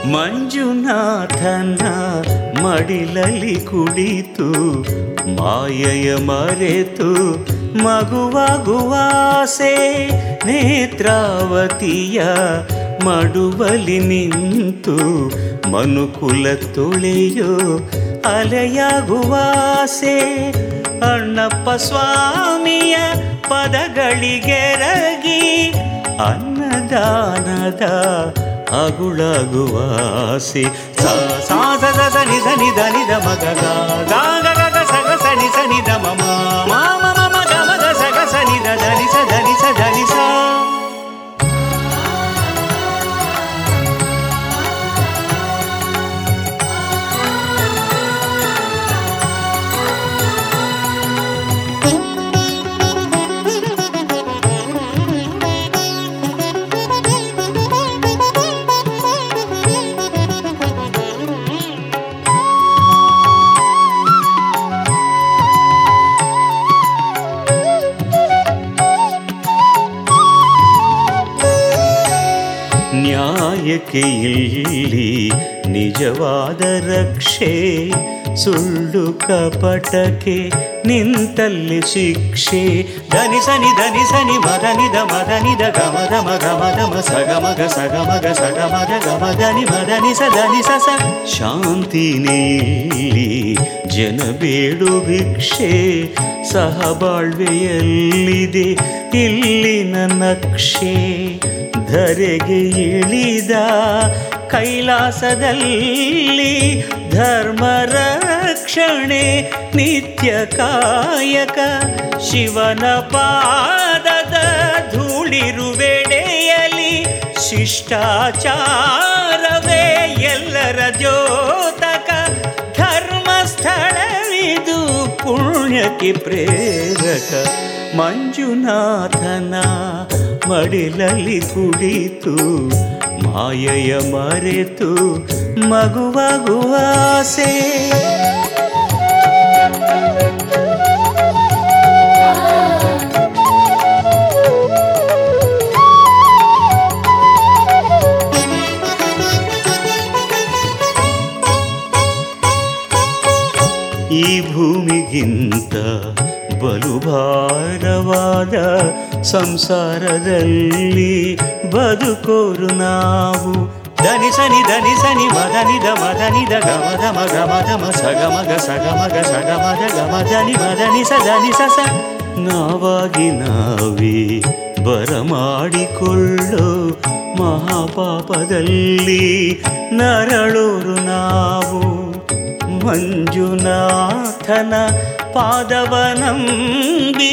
ಮಂಜುನಾಥನ ಮಡಿಲಲ್ಲಿ ಕುಳಿತು ಮಾಯೆಯ ಮರೆತು ಮಗುವಾಗುವಾಸೆ ನೇತ್ರಾವತಿಯ ಮಡುವಲಿ ನಿಂತು ಮನುಕುಲ ತೊಳೆಯೋ ಅಲೆಯಾಗುವಾಸೆ ಅಣ್ಣಪ್ಪ ಸ್ವಾಮಿಯ ಪದಗಳಿಗೆರಗಿ ಅನ್ನದಾನದ ಅಗುಳಗುವಾಸಿ ಸಾ ಸಾ ಸ ಸ ಸ ನಿ ಸ ನಿ ದ ನಿ ದ ಮ ಗ ಗ ಗ ಗ ಗ ಗ ಸ ಗ ಸ ನಿ ಸ ನಿ ದ ಮ ಮ ಮ ಮ ಮ ಮ ಗ ಮ ಗ ಸ ಗ ಸ ನಿ ದ ದ ನಿ ಸ ದ ನಿ ಸ ದ ನಿ ಸ ನ್ಯಾಯಕ್ಕೆ ಇಲ್ಲಿ ನಿಜವಾದ ರಕ್ಷೆ ಸುಳ್ಳು ಕಪಟಕ್ಕೆ ನಿಂತಲ್ಲಿ ಶಿಕ್ಷೆ ಧನಿ ಸನಿ ಧನಿ ಸನಿ ಮದನಿದ ಮದನಿದ ಗಮದ ಮಗ ಮದ ಮ ಸಗ ಮಗ ಸಗ ಮಗ ಸಗ ಮದ ಗಮ ಧನಿ ಮದನಿ ಸ ಧನಿ ಸ ಸ ಶಾಂತಿ ನೀಲಿ ಜನ ಬೇಡು ಭಿಕ್ಷೆ ಸಹಬಾಳ್ವೆಯಲ್ಲಿದೆ ಇಲ್ಲಿನ ನಕ್ಷೆ ಧರೆಗೆ ಇಳಿದ ಕೈಲಾಸದಲ್ಲಿ ಧರ್ಮ ರಕ್ಷಣೆ ನಿತ್ಯ ಕಾಯಕ ಶಿವನ ಪಾದದ ಧೂಳಿರುವೆಡೆಯಲಿ ಶಿಷ್ಟಾಚಾರವೇ ಎಲ್ಲರ ದ್ಯೋತಕ ಧರ್ಮಸ್ಥಳವಿದು ಪುಣ್ಯಕ್ಕೆ ಪ್ರೇರಕ ಮಂಜುನಾಥನ ಮಡಿಲಲ್ಲಿ ಕುಡಿತು ಮಾಯೆಯ ಮರೆತು ಮಗುವಾಗುವಾಸೆ ಈ ಭೂಮಿಗಿಂತ ಬಲು ಭಾರವಾದ ಸಂಸಾರದಲ್ಲಿ ಬದುಕೋರು ನಾವು ಧನಿ ಸನಿ ಧನಿ ಸನಿ ಮದನಿದ ಮದನಿದ ಗಮದ ಮಗ ಮದ ಮ ಸಗ ಮಗ ಸಗ ಮಗ ಸಗ ಮದ ಗಮ ಧನಿ ಮದನಿ ಸ ಧನಿ ಸ ಸ ನಾವಾಗಿ ನಾವೇ ಬರಮಾಡಿಕೊಳ್ಳೋ ಮಹಾಪಾಪದಲ್ಲಿ ನರಳೋರು ನಾವು ಮಂಜುನಾಥನ ಪಾದವನಂಬಿ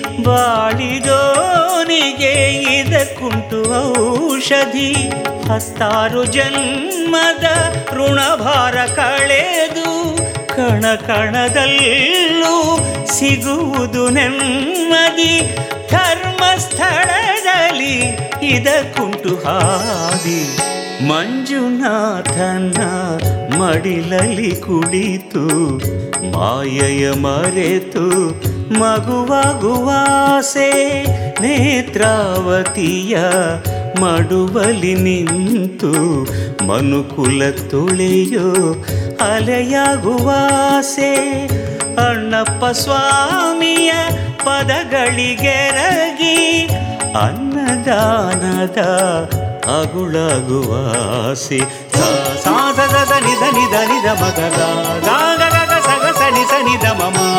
ಬಾಳಿದೋನಿಗೆ ಇದಕ್ಕುಂಟು ಔಷಧಿ ಹತ್ತಾರು ಜನ್ಮದ ಋಣಭಾರ ಕಳೆದು ಕಣ ಕಣದಲ್ಲೂ ಸಿಗುವುದು ನೆಮ್ಮದಿ ಧರ್ಮಸ್ಥಳದಲ್ಲಿ ಇದಕ್ಕುಂಟು ಹಾದಿ ಮಂಜುನಾಥನ ಮಡಿಲಲ್ಲಿ ಕುಳಿತು ಮಾಯೆಯ ಮರೆತು ಮಗುವಾಗುವಾಸೆ ನೇತ್ರಾವತಿಯ ಮಡುವಲಿ ನಿಂತು ಮನುಕುಲ ತೊಳೆಯೋ ಅಲೆಯಾಗುವಾಸೆ ಅಣ್ಣಪ್ಪ ಸ್ವಾಮಿಯ ಪದಗಳಿಗೆರಗಿ ಅನ್ನದಾನದ ಅಗುಳಗುವಾಸಿ ಸಾ ಸಾ ಸ ಸ ಸ ನಿ ದ ನಿ ದ ನಿ ದ ಮ ಗ ಗ ಗ ಗ ಗ ಗ ಸ ಗ ಸ ನಿ ಸ ನಿ ದ ಮ ಮ